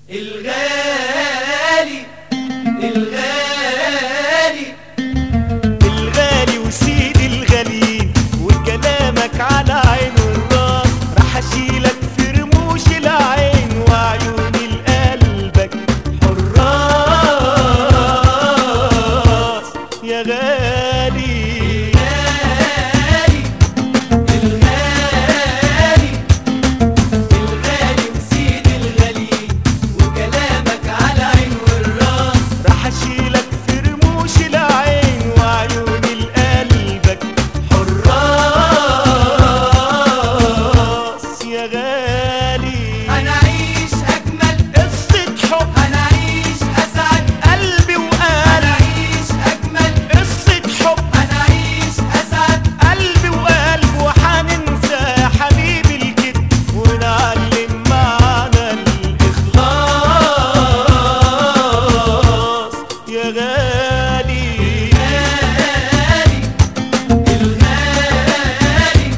الغالي الغالي الغالي وسيد الغاليين وكلامك على عين الراس راح اشيلك في رموش العين وعيوني لقلبك حراس يا غالي الغالي الغالي الغالي وسيد الغالي وكلامك على عين والراس راح اشيلك في رموش العين وعيوني لقلبك حراس يا غالي هنعيش أجمل قصة حب هنعيش أسعد قلبي وقلب هنعيش أجمل قصة حب هنعيش أسعد قلبي وقلب وحننسى يا حبيبي الكذب ونعلم معنى الإخلاص يا غالي الغالي الغالي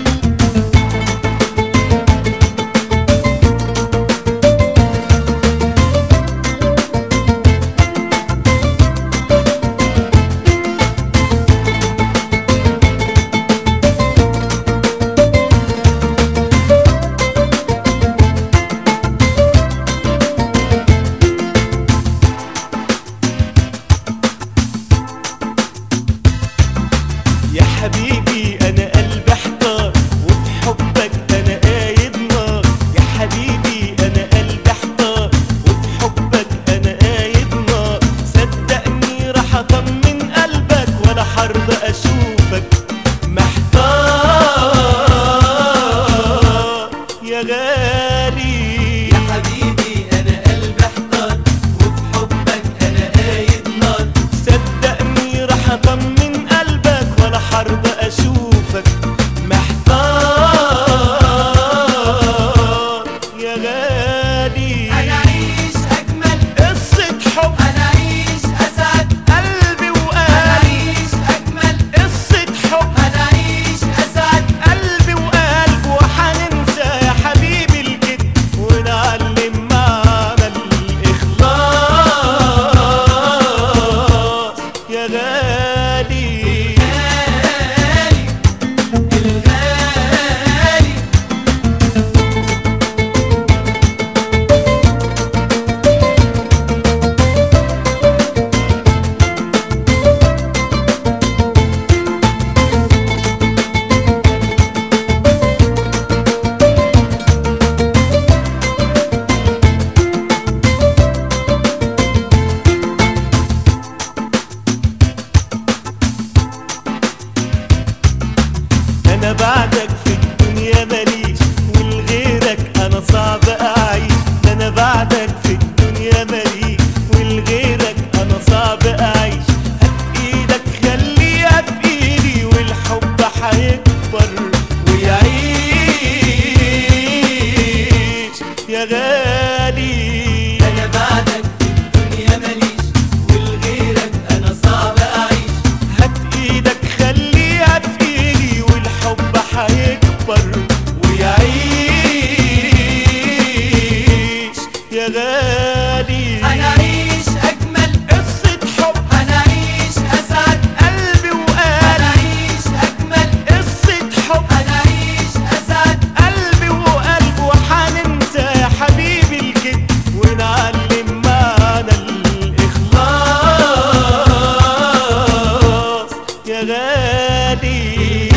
يا حبيبي انا قلبي احتار وفي حبك انا قايد نار يا حبيبي انا قلبي احتار وفي حبك انا قايد نار صدقني راح اطمن قلبك ولا حرضى اشوفك محتار يا غالي يا حبيبي أنا قلبي احتار وفي حبك أنا قايد نار صدقني راح اطمن قلبك ولا حرضى اشوفك محتار يا غالي هنعيش أجمل قصة حب هنعيش أسعد قلبي وقلب هنعيش أجمل قصة حب هنعيش أسعد قلبي وقلب وحننسى يا حبيبي الكذب ونعلم معنى الإخلاص يا غالي الغالي الغالي انا بعدك في الدنيا ماليش ولغيرك انا صعب اعيش ده انا بعدك في الدنيا ماليش ولغيرك انا صعب اعيش هات ايدك خليها في ايدي والحب هيكبر ويعيش يا غالي أنا بعدك في الدنيا ماليش ولغيرك أنا صعب أعيش هات ايدك خليها في ايدي والحب هيكبر ويعيش يا غالي هنعيش أجمل قصة حب هنعيش أسعد قلبي وقلب هنعيش أجمل قصة حب هنعيش أسعد قلبي وقلب وحننسى يا حبيبي الكذب ونعلم معنى الإخلاص يا غالي